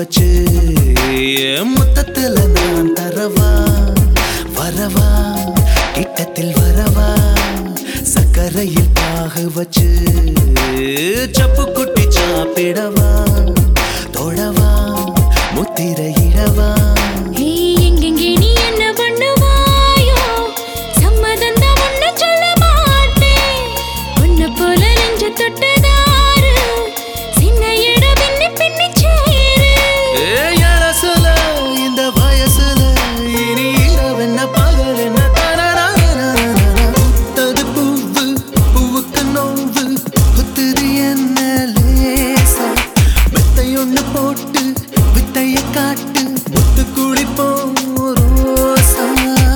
வச்சு என் முத்தத்துல நான் தரவா வரவா கிட்டத்தில் வரவா சக்கரையில் பாக வச்சு சப்பு குட்டி சாப்பிடவா தொடவா முத்திரையிடவா ஏய், எங்கெங்கே நீ என்ன பண்ணுவாயோ? சம்மதம்தான் உன்னை சொல்ல மாட்டேன். உன்னை போல நெஞ்ச தொட்டதாரு. சின்ன இடம் பின்னி பின்னி சேரு. ஏய், அரசுல, இந்த வயசுல இனி இரவென்ன பகல் என்ன தரராரராரரா. புத்தது பூவு பூவுக்கு நோவு புத்துது என்ன லேசா மெத்தை ஒண்ணு போட்டு வித்தைய காட்டு முத்து குளிப்போம் ரோசா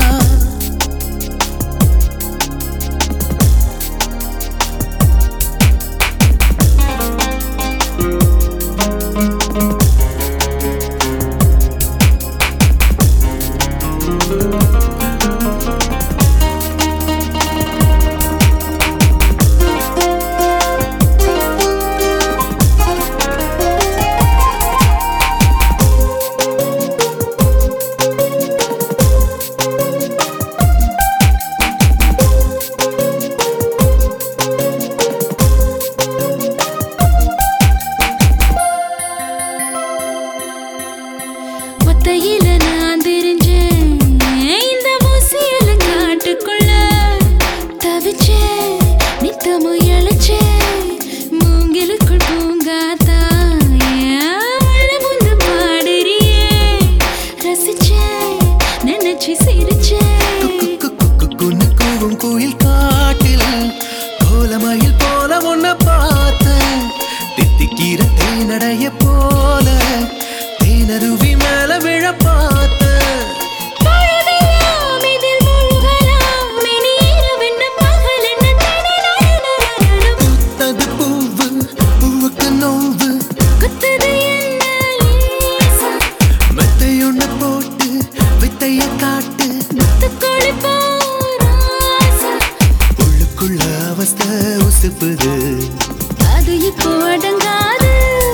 ஒத்தையில நான் தெரிஞ்சேன். இந்த ஊசியில காட்டுக்குள்ள தவிச்சேன். நித்தமும் இளைச்சேன். மூங்கிலுக்குள் பூங்காத்தா. ஏன் உள்ள முந்து பாடுறியே? ரசிச்சேன். நினைச்சு சிரிச்சேன் குக்கு குக்கு குன்னு கூவும் குயில் காட்டில் கோலமயில் போல உன்னை பார்த்தேன் தித்திக்கிற தேனடைய போல தேனருவி மேல விழ பார்த்தேன் பொழுதெல்லாம் இதில் மூழ்கலாம். இனி இரவென்ன பகல் என்ன தடதடதடதம். பூத்தது பூவு பூவுக்கு நோவு குத்துது என்ன லேசா. மெத்தையொன்னு போட்டு வித்தைய காட்டு முத்துக்கொடி போராசா. உள்ளுக்குள்ள அவஸ்தை உசுப்புது அது இப்போ அடங்காது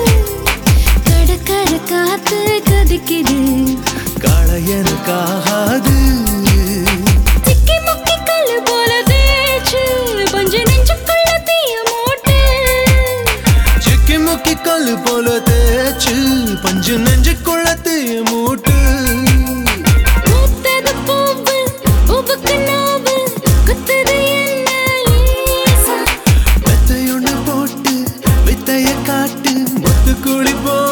கடற்கரை காத்து கதிக்குது காளையனுக்காகாது சிக்கி முக்கி கல்லு போல தேய்ச்சு பஞ்சு நெஞ்சுக்குள்ள தீய மூட்டு சிக்கி முக்கி கல்லு போல தேய்ச்சு பஞ்சு நெஞ்சுக்குள்ள தீய மூட்டு பூத்தது பூவு பூவுக்கு நோவு குத்துது என்ன லேசா மெத்தையொன்னு போட்டு வித்தைய காட்டு முத்து குளிப்போ